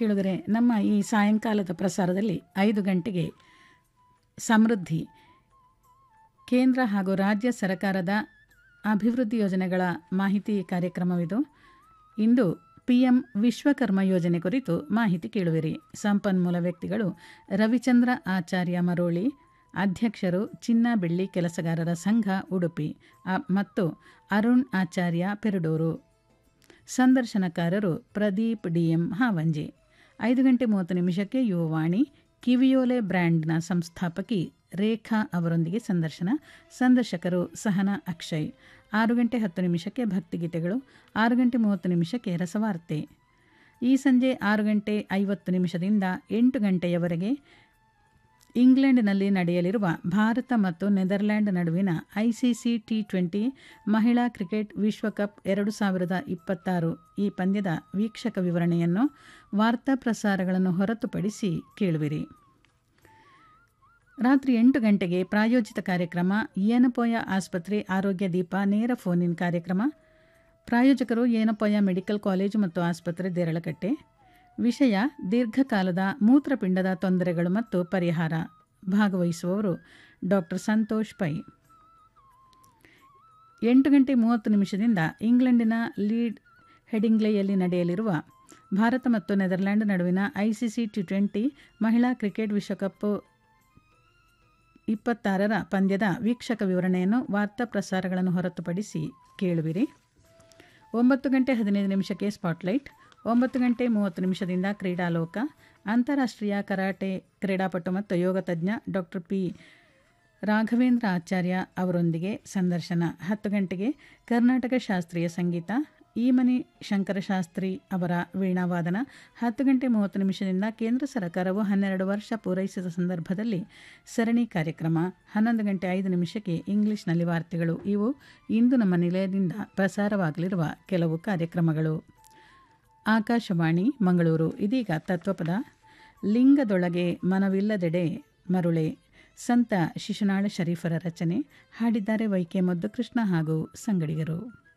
ಕೇಳಿದರೆ ನಮ್ಮ ಈ ಸಾಯಂಕಾಲದ ಪ್ರಸಾರದಲ್ಲಿ ಐದು ಗಂಟೆಗೆ ಸಮೃದ್ಧಿ ಕೇಂದ್ರ ಹಾಗೂ ರಾಜ್ಯ ಸರ್ಕಾರದ ಅಭಿವೃದ್ಧಿ ಯೋಜನೆಗಳ ಮಾಹಿತಿ ಕಾರ್ಯಕ್ರಮವಿದು ಇಂದು ಪಿ ಎಂ ವಿಶ್ವಕರ್ಮ ಯೋಜನೆ ಕುರಿತು ಮಾಹಿತಿ ಕೇಳುವಿರಿ ಸಂಪನ್ಮೂಲ ವ್ಯಕ್ತಿಗಳು ರವಿಚಂದ್ರ ಆಚಾರ್ಯ ಮರೋಳಿ ಅಧ್ಯಕ್ಷರು ಚಿನ್ನ ಬೆಳ್ಳಿ ಕೆಲಸಗಾರರ ಸಂಘ ಉಡುಪಿ ಅ- ಮತ್ತು ಅರುಣ್ ಆಚಾರ್ಯ ಪೆರಡೂರು ಸಂದರ್ಶನಕಾರರು ಪ್ರದೀಪ್ ಡಿಎಂ ಹಾವಂಜಿ ಐದು ಗಂಟೆ ಮೂವತ್ತು ನಿಮಿಷಕ್ಕೆ ಯುವವಾಣಿ ಕಿವಿಯೋಲೆ ಬ್ರ್ಯಾಂಡ್ನ ಸಂಸ್ಥಾಪಕಿ ರೇಖಾ ಅವರೊಂದಿಗೆ ಸಂದರ್ಶನ ಸಂದರ್ಶಕರು ಸಹನಾ ಅಕ್ಷಯ್ ಆರು ಗಂಟೆ ಹತ್ತು ನಿಮಿಷಕ್ಕೆ ಭಕ್ತಿಗೀತೆಗಳು ಆರು ಗಂಟೆ ಮೂವತ್ತು ನಿಮಿಷಕ್ಕೆ ರಸವಾರ್ತೆ ಈ ಸಂಜೆ ಆರು ಗಂಟೆ ಐವತ್ತು ನಿಮಿಷದಿಂದ ಎಂಟು ಗಂಟೆಯವರೆಗೆ ಇಂಗ್ಲೆಂಡ್ನಲ್ಲಿ ನಡೆಯಲಿರುವ ಭಾರತ ಮತ್ತು ನೆದರ್ಲ್ಯಾಂಡ್ ನಡುವಿನ ಐಸಿಸಿ ಟಿ ಟ್ವೆಂಟಿ ಮಹಿಳಾ ಕ್ರಿಕೆಟ್ ವಿಶ್ವಕಪ್ ಎರಡು ಸಾವಿರದ ಇಪ್ಪತ್ತಾರು ಈ ಪಂದ್ಯದ ವೀಕ್ಷಕ ವಿವರಣೆಯನ್ನು ವಾರ್ತಾ ಪ್ರಸಾರಗಳನ್ನು ಹೊರತುಪಡಿಸಿ ಕೇಳುವಿರಿ ರಾತ್ರಿ ಎಂಟು ಗಂಟೆಗೆ ಪ್ರಾಯೋಜಿತ ಕಾರ್ಯಕ್ರಮ ಏನಪೋಯ ಆಸ್ಪತ್ರೆ ಆರೋಗ್ಯ ದೀಪ ನೇರ ಫೋನ್ ಇನ್ ಕಾರ್ಯಕ್ರಮ ಪ್ರಾಯೋಜಕರು ಏನಪೋಯ ಮೆಡಿಕಲ್ ಕಾಲೇಜು ಮತ್ತು ಆಸ್ಪತ್ರೆ ದೇರಳಕಟ್ಟೆ ವಿಷಯ ದೀರ್ಘಕಾಲದ ಮೂತ್ರಪಿಂಡದ ತೊಂದರೆಗಳು ಮತ್ತು ಪರಿಹಾರ ಭಾಗವಹಿಸುವವರು ಡಾಕ್ಟರ್ ಸಂತೋಷ್ ಪೈ ಎಂಟು ಗಂಟೆ ಮೂವತ್ತು ನಿಮಿಷದಿಂದ ಇಂಗ್ಲೆಂಡಿನ ಲೀಡ್ ಹೆಡಿಂಗ್ಲೆಯಲ್ಲಿ ನಡೆಯಲಿರುವ ಭಾರತ ಮತ್ತು ನೆದರ್ಲ್ಯಾಂಡ್ ನಡುವಿನ ಐಸಿಸಿ ಟಿ ಟ್ವೆಂಟಿ ಮಹಿಳಾ ಕ್ರಿಕೆಟ್ ವಿಶ್ವಕಪ್ ಇಪ್ಪತ್ತಾರರ ಪಂದ್ಯದ ವೀಕ್ಷಕ ವಿವರಣೆಯನ್ನು ವಾರ್ತಾ ಪ್ರಸಾರಗಳನ್ನು ಹೊರತುಪಡಿಸಿ ಕೇಳುವಿರಿ ಒಂಬತ್ತು ಗಂಟೆ ಹದಿನೈದು ನಿಮಿಷಕ್ಕೆ ಸ್ಪಾಟ್ಲೈಟ್ ಒಂಬತ್ತು ಗಂಟೆ ಮೂವತ್ತು ನಿಮಿಷದಿಂದ ಕ್ರೀಡಾಲೋಕ ಅಂತಾರಾಷ್ಟ್ರೀಯ ಕರಾಟೆ ಕ್ರೀಡಾಪಟು ಮತ್ತು ಯೋಗ ತಜ್ಞ ಡಾಕ್ಟರ್ ಪಿ ರಾಘವೇಂದ್ರ ಆಚಾರ್ಯ ಅವರೊಂದಿಗೆ ಸಂದರ್ಶನ ಹತ್ತು ಗಂಟೆಗೆ ಕರ್ನಾಟಕ ಶಾಸ್ತ್ರೀಯ ಸಂಗೀತ ಈಮನಿ ಶಂಕರಶಾಸ್ತ್ರಿ ಅವರ ವೀಣಾವಾದನ ಹತ್ತು ಗಂಟೆ ಮೂವತ್ತು ನಿಮಿಷದಿಂದ ಕೇಂದ್ರ ಸರ್ಕಾರವು ಹನ್ನೆರಡು ವರ್ಷ ಪೂರೈಸಿದ ಸಂದರ್ಭದಲ್ಲಿ ಸರಣಿ ಕಾರ್ಯಕ್ರಮ ಹನ್ನೊಂದು ಗಂಟೆ ಐದು ನಿಮಿಷಕ್ಕೆ ಇಂಗ್ಲಿಷ್ನಲ್ಲಿ ವಾರ್ತೆಗಳು ಇವು ಇಂದು ನಮ್ಮ ನಿಲಯದಿಂದ ಪ್ರಸಾರವಾಗಲಿರುವ ಕೆಲವು ಕಾರ್ಯಕ್ರಮಗಳು ಆಕಾಶವಾಣಿ ಮಂಗಳೂರು ಇದೀಗ ತತ್ವಪದ ಲಿಂಗದೊಳಗೆ ಮನವಿಲ್ಲದೆಡೆ ಮರುಳೆ ಸಂತ ಶಿಶುನಾಳ ಶರೀಫರ ರಚನೆ ಹಾಡಿದ್ದಾರೆ ವೈಕೆ ಮುದ್ದು ಕೃಷ್ಣ ಹಾಗೂ ಸಂಗಡಿಗರು